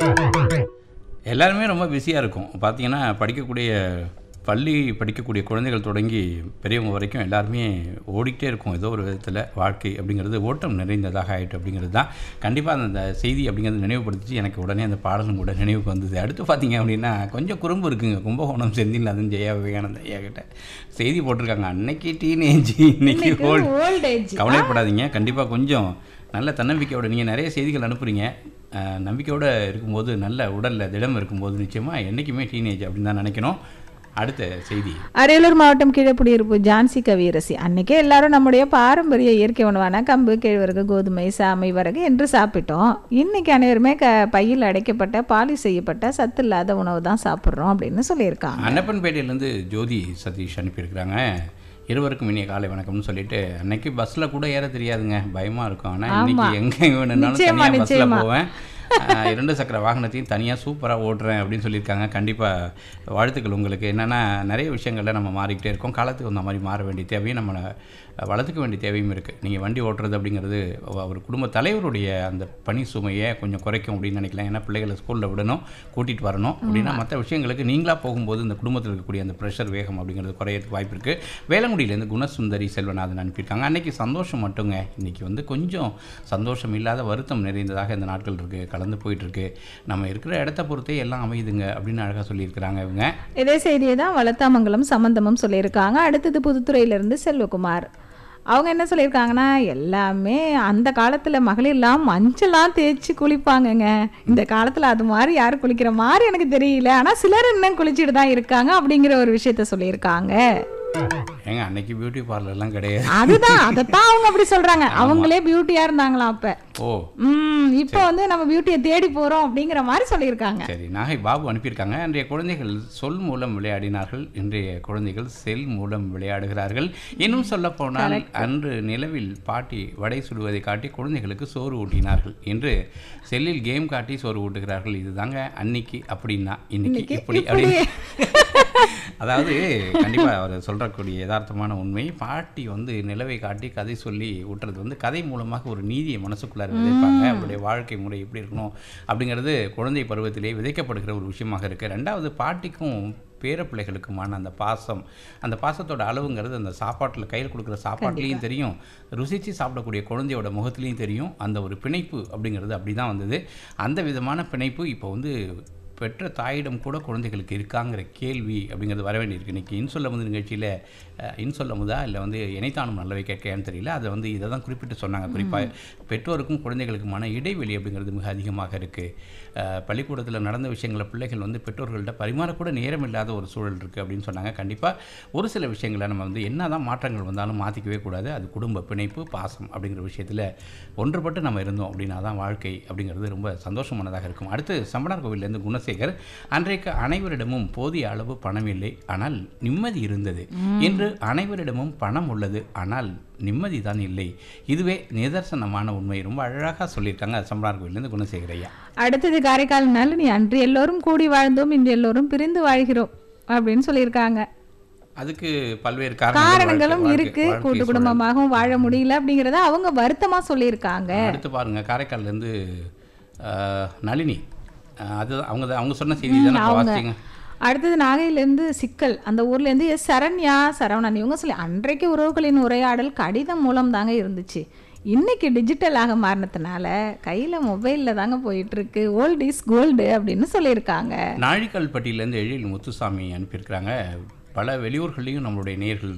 எல்லாருமே ரொம்ப பிஸியாக இருக்கும் பார்த்தீங்கன்னா படிக்கக்கூடிய பள்ளி படிக்கக்கூடிய குழந்தைகள் தொடங்கி பெரியவங்க வரைக்கும் எல்லாருமே ஓடிக்கிட்டே இருக்கும் ஏதோ ஒரு விதத்தில் வாழ்க்கை அப்படிங்கிறது ஓட்டம் நிறைந்ததாக ஆயிட்டு அப்படிங்கிறது தான் கண்டிப்பாக அந்த செய்தி அப்படிங்கிறது நினைவுபடுத்திச்சு எனக்கு உடனே அந்த பாடலும் கூட நினைவுக்கு வந்தது அடுத்து பார்த்தீங்க அப்படின்னா கொஞ்சம் குறும்பு இருக்குங்க கும்பகோணம் செந்தில்நாதன் ஜெயா விவேகானந்த ஐயா கிட்ட செய்தி போட்டிருக்காங்க அன்னைக்கு டீனேஜ் இன்னைக்கு ஓல்டு ஓல்ட் ஏஜ் கவலைப்படாதீங்க கண்டிப்பாக கொஞ்சம் நல்ல தன்னம்பிக்கையோட நீங்கள் நிறைய செய்திகள் அனுப்புகிறீங்க அஹ், நம்பிக்கையோட இருக்கும்போது நல்ல உடலில் திடம் இருக்கும்போது நிச்சயமாக என்றைக்குமே டீனேஜ் அப்படின்னு தான் நினைக்கணும் அடுத்த செய்தி அரியலூர் மாவட்டம் கீழக்குடியிருப்பு ஜான்சி கவியரசி அன்னைக்கே எல்லாரும் நம்முடைய பாரம்பரிய இயற்கை உணவான கம்பு கேழ்வரகு கோதுமை சாமை வரகு என்று சாப்பிட்டோம் இன்னைக்கு அனைவருமே க பையில் அடைக்கப்பட்ட பாலிஷ் செய்யப்பட்ட சத்து இல்லாத உணவு தான் சாப்பிட்றோம் அப்படின்னு சொல்லியிருக்காங்க அன்னப்பன்பேட்டையிலேருந்து ஜோதி சதீஷ் அனுப்பியிருக்கிறாங்க இருவருக்கும் இனிய காலை வணக்கம்னு சொல்லிட்டு அன்னைக்கு பஸ்ஸில் கூட ஏற தெரியாதுங்க பயமாக இருக்கும் ஆனால் இன்னைக்கு எங்கே வேணும்னாலும் நிச்சயமா, தனியாக பஸ்ஸில் நிச்சயமா. போவேன் அஹ், இரண்டு சக்கர வாகனத்தையும் தனியாக சூப்பராக ஓட்டுறேன் அப்படின்னு சொல்லியிருக்காங்க கண்டிப்பாக வாழ்த்துக்கள் உங்களுக்கு என்னென்னா நிறைய விஷயங்களில் நம்ம மாறிக்கிட்டே இருக்கோம் காலத்துக்கு அந்த மாதிரி மாற வேண்டிய தேவையும் நம்ம வளர்த்துக்க வேண்டிய தேவையும் இருக்குது நீங்கள் வண்டி ஓட்டுறது அப்படிங்கிறது அவ- ஒரு குடும்ப தலைவருடைய அந்த பணி சுமையை கொஞ்சம் குறைக்கும் அப்படின்னு நினைக்கலாம் ஏன்னா பிள்ளைகளை ஸ்கூலில் விடணும் கூட்டிகிட்டு வரணும் அப்படின்னா மற்ற விஷயங்களுக்கு நீங்களாக போகும்போது இந்த குடும்பத்தில் இருக்கக்கூடிய அந்த ப்ரெஷர் வேகம் அப்படிங்கிறது குறையறதுக்கு வாய்ப்பு இருக்குது வேளங்குடியிலேருந்து குணசுந்தரி செல்வநாதன் அனுப்பியிருக்காங்க அன்னைக்கு சந்தோஷம் மட்டுங்க இன்னைக்கு வந்து கொஞ்சம் சந்தோஷம் இல்லாத வருத்தம் நிறைந்ததாக இந்த நாட்கள் இருக்குது கலந்து போயிட்டுருக்கு நம்ம இருக்கிற இடத்த பொறுத்தே எல்லாம் அமையுதுங்க அப்படின்னு அழகாக சொல்லியிருக்கிறாங்க இவங்க இதே செய்தியை தான் வளத்தாமங்கலம் சம்பந்தமும் சொல்லியிருக்காங்க அடுத்தது புதுத்துறையிலிருந்து செல்வகுமார் அவங்க என்ன சொல்லியிருக்காங்கன்னா எல்லாமே அந்த காலத்தில் மகளிர்லாம் மஞ்சள்லாம் தேய்ச்சி குளிப்பாங்கங்க இந்த காலத்தில் அது மாதிரி யாரும் குளிக்கிற மாதிரி எனக்கு தெரியல ஆனால் சிலர் இன்னும் குளிச்சுட்டு தான் இருக்காங்க அப்படிங்கிற ஒரு விஷயத்த சொல்லியிருக்காங்க ஏங்க அன்னைக்கு பியூட்டி பார்லர்லாம் கிடையாது அதுதான் அதைத்தான் அவங்க அப்படி சொல்றாங்க அவங்களே பியூட்டியா இருந்தாங்களாம் அப்ப ஓ ம் இப்போ வந்து நம்ம பியூட்டியை தேடி போறோம் அப்படிங்கிற மாதிரி சொல்லியிருக்காங்க சரி நாகை பாபு அனுப்பியிருக்காங்க அன்றைய குழந்தைகள் சொல் மூலம் விளையாடினார்கள் இன்றைய குழந்தைகள் செல் மூலம் விளையாடுகிறார்கள் இன்னும் சொல்ல போனால் அன்று நிலவில் பாட்டி வடை சுடுவதை காட்டி குழந்தைகளுக்கு சோறு ஊட்டினார்கள் என்று செல்லில் கேம் காட்டி சோறு ஊட்டுகிறார்கள் இதுதாங்க அன்னைக்கு அப்படின்னா இன்னைக்கு இப்படி அப்படின்னு அதாவது கண்டிப்பாக அவர் சொல்றக்கூடிய யதார்த்தமான உண்மை பாட்டி வந்து நிலவை காட்டி கதை சொல்லி ஊட்டுறது வந்து கதை மூலமாக ஒரு நீதியை மனசுக்குள்ளார விதைப்பாங்க அவருடைய வாழ்க்கை முறை எப்படி இருக்கணும் அப்படிங்கிறது குழந்தை பருவத்திலே விதைக்கப்படுகிற ஒரு விஷயமாக இருக்குது ரெண்டாவது பாட்டிக்கும் பேரப்பிள்ளைகளுக்குமான அந்த பாசம் அந்த பாசத்தோட அளவுங்கிறது அந்த சாப்பாட்டில் கையில் கொடுக்குற சாப்பாட்லேயும் தெரியும் ருசித்து சாப்பிடக்கூடிய குழந்தையோட முகத்துலேயும் தெரியும் அந்த ஒரு பிணைப்பு அப்படிங்கிறது அப்படி தான் வந்தது அந்த விதமான பிணைப்பு இப்போ வந்து பெற்ற தாயிடம் கூட குழந்தைகளுக்கு இருக்காங்கிற கேள்வி அப்படிங்கிறது வர வேண்டியிருக்கு இன்றைக்கி இன்சொல்ல முது நிகழ்ச்சியில் இன்சொல்ல முதா இல்லை வந்து இணைத்தானும் நல்லவை கேட்கையான்னு தெரியல அதை வந்து இதை தான் குறிப்பிட்டு சொன்னாங்க குறிப்பாக பெற்றோருக்கும் குழந்தைகளுக்குமான இடைவெளி அப்படிங்கிறது மிக அதிகமாக இருக்குது பள்ளிக்கூடத்தில் நடந்த விஷயங்களை பிள்ளைகள் வந்து பெற்றோர்கள்ட்ட பரிமாறக்கூட நேரம் இல்லாத ஒரு சூழல் இருக்குது அப்படின்னு சொன்னாங்க கண்டிப்பாக ஒரு சில விஷயங்களை நம்ம வந்து என்ன தான் மாற்றங்கள் வந்தாலும் மாற்றிக்கவே கூடாது அது குடும்ப பிணைப்பு பாசம் அப்படிங்கிற விஷயத்தில் ஒன்றுபட்டு நம்ம இருந்தோம் அப்படின்னா தான் வாழ்க்கை அப்படிங்கிறது ரொம்ப சந்தோஷமானதாக இருக்கும் அடுத்து சம்பனார் கோவிலேருந்து குணசேகர் அன்றைக்கு அனைவரிடமும் போதிய அளவு பணம் இல்லை ஆனால் நிம்மதி இருந்தது இன்று அனைவரிடமும் பணம் உள்ளது ஆனால் நிம்மதி தான் இல்லை இதுவே நிதர்சனமான உண்மை ரொம்ப அழகாக சொல்லியிருக்காங்க சம்பனார் கோவிலேருந்து குணசேகர் ஐயா அடுத்தது காரைக்கால் நளினி அன்று எல்லோரும் கூடி வாழ்ந்தோம் இன்று எல்லோரும் பிரிந்து வாழ்கிறோம் அப்படின்னு சொல்லியிருக்காங்க அதுக்கு பல்வேறு காரணங்கள் காரணங்களும் வாழ்க்கை- இருக்கு வாழ்க்கை கூட்டு சூழல். குடும்பமாகவும் வாழ முடியல அப்படிங்கிறத அவங்க வருத்தமா சொல்லியிருக்காங்க அடுத்து பாருங்க காரைக்கால்லேருந்து நளினி அஹ், அது அவங்க தான் அவங்க சொன்ன செய்தி தானே இப்போ வாசிங்க அடுத்தது நாகையிலேருந்து சிக்கல் அந்த ஊர்லேருந்து எஸ் சரண்யா சரவணன் இவங்க சொல்லி அன்றைக்கு உறவுகளின் உரையாடல் கடிதம் மூலம் தாங்க இருந்துச்சு இன்னைக்கு டிஜிட்டலாக மாறினதுனால கையில் மொபைலில் தாங்க போயிட்டு இருக்கு ஓல்ட் இஸ் கோல்டு அப்படின்னு சொல்லியிருக்காங்க நாழிக்கல்பட்டியிலேருந்து எழில் முத்துசாமி அனுப்பியிருக்கிறாங்க பல வெளியூர்கள்லையும் நம்மளுடைய நேர்கள்